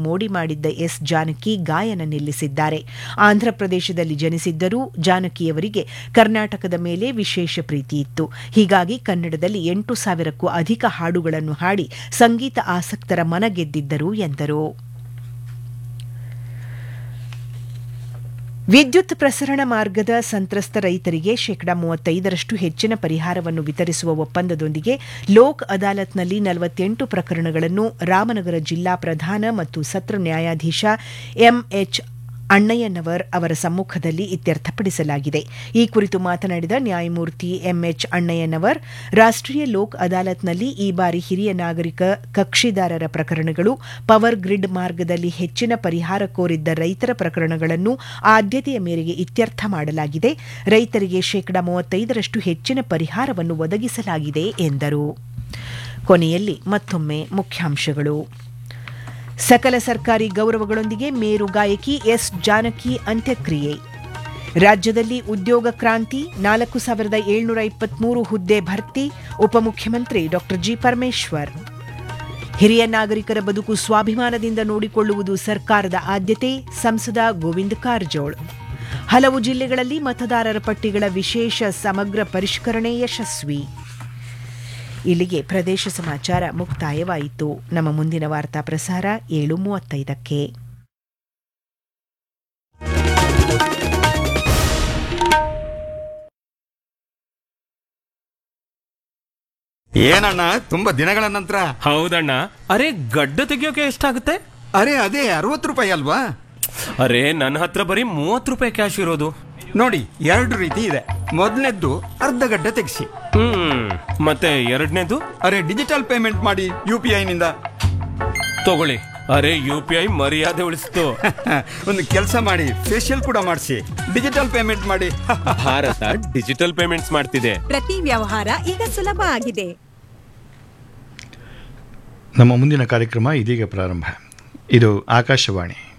ಮೋಡಿ ಮಾಡಿದ್ದ ಎಸ್ ಜಾನಕಿ ಗಾಯನ ನಿಲ್ಲಿಸಿದ್ದಾರೆ ಆಂಧ್ರಪ್ರದೇಶದಲ್ಲಿ ಜನಿಸಿದ್ದರೂ ಜಾನಕಿಯವರಿಗೆ ಕರ್ನಾಟಕದ ಮೇಲೆ ವಿಶೇಷ ಪ್ರೀತಿ ಇತ್ತು ಹೀಗಾಗಿ ಕನ್ನಡದಲ್ಲಿ ಎಂಟು ಸಾವಿರಕ್ಕೂ ಅಧಿಕ ಹಾಡುಗಳನ್ನು ಹಾಡಿ ಸಂಗೀತ ಆಸಕ್ತರ ಮನ ಗೆದ್ದಿದ್ದರು ಎಂದರು ವಿದ್ಯುತ್ ಪ್ರಸರಣ ಮಾರ್ಗದ ಸಂತ್ರಸ್ತ ರೈತರಿಗೆ ಶೇಕಡಾ ಮೂವತ್ತೈದರಷ್ಟು ಹೆಚ್ಚಿನ ಪರಿಹಾರವನ್ನು ವಿತರಿಸುವ ಒಪ್ಪಂದದೊಂದಿಗೆ ಲೋಕ್ ಅದಾಲತ್ನಲ್ಲಿ ನಲವತ್ತೆಂಟು ಪ್ರಕರಣಗಳನ್ನು ರಾಮನಗರ ಜಿಲ್ಲಾ ಪ್ರಧಾನ ಮತ್ತು ಸತ್ರ ನ್ಯಾಯಾಧೀಶ ಎಂಎಚ್ ಅಣ್ಣಯ್ಯನವರ್ ಅವರ ಸಮ್ಮುಖದಲ್ಲಿ ಇತ್ಯರ್ಥಪಡಿಸಲಾಗಿದೆ ಈ ಕುರಿತು ಮಾತನಾಡಿದ ನ್ಯಾಯಮೂರ್ತಿ ಎಂಎಚ್ ಅಣ್ಣಯ್ಯನವರ್ ರಾಷ್ಟ್ರೀಯ ಲೋಕ್ ಅದಾಲತ್ನಲ್ಲಿ ಈ ಬಾರಿ ಹಿರಿಯ ನಾಗರಿಕ ಕಕ್ಷಿದಾರರ ಪ್ರಕರಣಗಳು ಪವರ್ ಗ್ರಿಡ್ ಮಾರ್ಗದಲ್ಲಿ ಹೆಚ್ಚಿನ ಪರಿಹಾರ ಕೋರಿದ್ದ ರೈತರ ಪ್ರಕರಣಗಳನ್ನು ಆದ್ಯತೆಯ ಮೇರೆಗೆ ಇತ್ಯರ್ಥ ಮಾಡಲಾಗಿದೆ ರೈತರಿಗೆ ಶೇಕಡಾ ಮೂವತ್ತೈದರಷ್ಟು ಹೆಚ್ಚಿನ ಪರಿಹಾರವನ್ನು ಒದಗಿಸಲಾಗಿದೆ ಎಂದರು ಕೊನೆಯಲ್ಲಿ ಮತ್ತೊಮ್ಮೆ ಮುಖ್ಯಾಂಶಗಳು ಸಕಲ ಸರ್ಕಾರಿ ಗೌರವಗಳೊಂದಿಗೆ ಮೇರು ಗಾಯಕಿ ಎಸ್ ಜಾನಕಿ ಅಂತ್ಯಕ್ರಿಯೆ ರಾಜ್ಯದಲ್ಲಿ ಉದ್ಯೋಗ ಕ್ರಾಂತಿ ನಾಲ್ಕು ಸಾವಿರದ ಏಳ್ನೂರ ಇಪ್ಪತ್ಮೂರು ಹುದ್ದೆ ಭರ್ತಿ ಉಪಮುಖ್ಯಮಂತ್ರಿ ಡಾ ಜಿ ಪರಮೇಶ್ವರ್ ಹಿರಿಯ ನಾಗರಿಕರ ಬದುಕು ಸ್ವಾಭಿಮಾನದಿಂದ ನೋಡಿಕೊಳ್ಳುವುದು ಸರ್ಕಾರದ ಆದ್ಯತೆ ಸಂಸದ ಗೋವಿಂದ ಕಾರಜೋಳ್ ಹಲವು ಜಿಲ್ಲೆಗಳಲ್ಲಿ ಮತದಾರರ ಪಟ್ಟಿಗಳ ವಿಶೇಷ ಸಮಗ್ರ ಪರಿಷ್ಕರಣೆ ಯಶಸ್ವಿ ಇಲ್ಲಿಗೆ ಪ್ರದೇಶ ಸಮಾಚಾರ ಮುಕ್ತಾಯವಾಯಿತು ನಮ್ಮ ಮುಂದಿನ ವಾರ್ತಾ ಪ್ರಸಾರ ಏಳು ಮೂವತ್ತೈದಕ್ಕೆ ಏನಣ್ಣ ತುಂಬಾ ದಿನಗಳ ನಂತರ ಹೌದಣ್ಣ ಅರೆ ಗಡ್ಡ ತೆಗಿಯೋಕೆ ಎಷ್ಟಾಗುತ್ತೆ ಅರೆ ಅದೇ ಅರವತ್ತು ರೂಪಾಯಿ ಅಲ್ವಾ ಅರೆ ನನ್ನ ಹತ್ರ ಬರೀ ಮೂವತ್ತು ರೂಪಾಯಿ ಕ್ಯಾಶ್ ಇರೋದು ನೋಡಿ ಎರಡು ರೀತಿ ಇದೆ ಮೊದಲನೇದ್ದು ಅರ್ಧ ಗಡ್ಡೆ ತೆಗಿಸಿ ಹ್ಮ್ ಮತ್ತೆ ಎರಡನೇದು ಅರೆ ಡಿಜಿಟಲ್ ಪೇಮೆಂಟ್ ಮಾಡಿ ಯು ಪಿ ಐನಿಂದ ತಗೊಳ್ಳಿ ಅರೆ ಯು ಪಿ ಐ ಮರ್ಯಾದೆ ಉಳಿಸ್ತು ಒಂದು ಕೆಲಸ ಮಾಡಿ ಫೇಶಿಯಲ್ ಕೂಡ ಮಾಡಿಸಿ ಡಿಜಿಟಲ್ ಪೇಮೆಂಟ್ ಮಾಡಿ ಭಾರತ ಡಿಜಿಟಲ್ ಪೇಮೆಂಟ್ಸ್ ಮಾಡ್ತಿದೆ ಪ್ರತಿ ವ್ಯವಹಾರ ಈಗ ಸುಲಭ ಆಗಿದೆ ನಮ್ಮ ಮುಂದಿನ ಕಾರ್ಯಕ್ರಮ ಇದೀಗ ಪ್ರಾರಂಭ ಇದು ಆಕಾಶವಾಣಿ